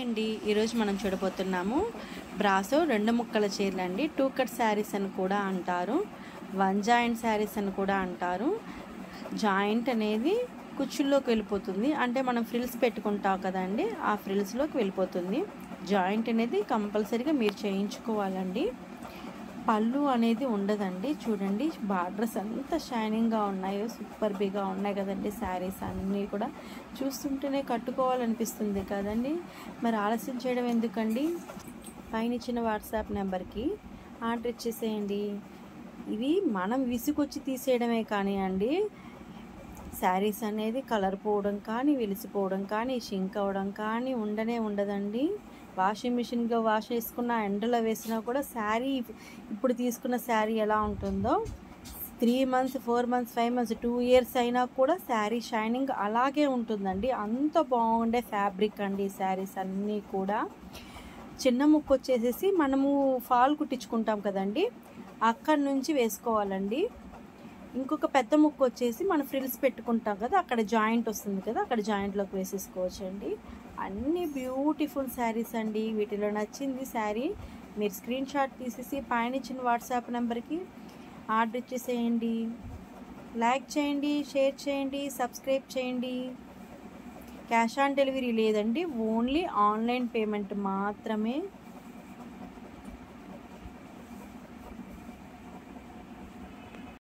అండి ఈరోజు మనం చూడబోతున్నాము బ్రాసో రెండు ముక్కల చీరలు అండి టూ కట్ శారీస్ అని కూడా అంటారు వన్ జాయింట్ శారీస్ అని కూడా అంటారు జాయింట్ అనేది కుచ్చుల్లోకి వెళ్ళిపోతుంది అంటే మనం ఫ్రిల్స్ పెట్టుకుంటాం కదండి ఆ ఫ్రిల్స్లోకి వెళ్ళిపోతుంది జాయింట్ అనేది కంపల్సరీగా మీరు చేయించుకోవాలండి పళ్ళు అనేది ఉండదండి చూడండి బార్డర్స్ ఎంత షైనింగ్గా ఉన్నాయో సూపర్ బిగా ఉన్నాయి కదండి శారీస్ అన్నీ కూడా చూస్తుంటేనే కట్టుకోవాలనిపిస్తుంది కదండి మరి ఆలస్యం చేయడం ఎందుకండి పైన ఇచ్చిన వాట్సాప్ నెంబర్కి ఆర్డర్ ఇచ్చేసేయండి ఇవి మనం విసుకొచ్చి తీసేయడమే కానీ అండి శారీస్ అనేది కలర్ పోవడం కానీ వెలిసిపోవడం కానీ షింక్ అవ్వడం కానీ ఉండనే ఉండదండి వాషింగ్ మిషన్లో వాష్ చేసుకున్న ఎండలో వేసినా కూడా శారీ ఇప్పుడు తీసుకున్న శారీ ఎలా ఉంటుందో three months four months five months two years అయినా కూడా శారీ షైనింగ్ అలాగే ఉంటుందండి అంత బాగుండే ఫ్యాబ్రిక్ అండి శారీస్ అన్నీ కూడా చిన్న ముక్కు వచ్చేసేసి మనము ఫాల్ కుట్టించుకుంటాం కదండి అక్కడి నుంచి వేసుకోవాలండి ఇంకొక పెద్ద ముక్కు వచ్చేసి మనం ఫ్రిల్స్ పెట్టుకుంటాం కదా అక్కడ జాయింట్ వస్తుంది కదా అక్కడ జాయింట్లోకి వేసేసుకోవచ్చు అండి అన్ని బ్యూటిఫుల్ శారీస్ అండి వీటిలో నచ్చింది శారీ మీరు స్క్రీన్ షాట్ తీసేసి పైన ఇచ్చిన వాట్సాప్ నెంబర్కి ఆర్డర్ ఇచ్చేసేయండి లైక్ చేయండి షేర్ చేయండి సబ్స్క్రైబ్ చేయండి క్యాష్ ఆన్ డెలివరీ లేదండి ఓన్లీ ఆన్లైన్ పేమెంట్ మాత్రమే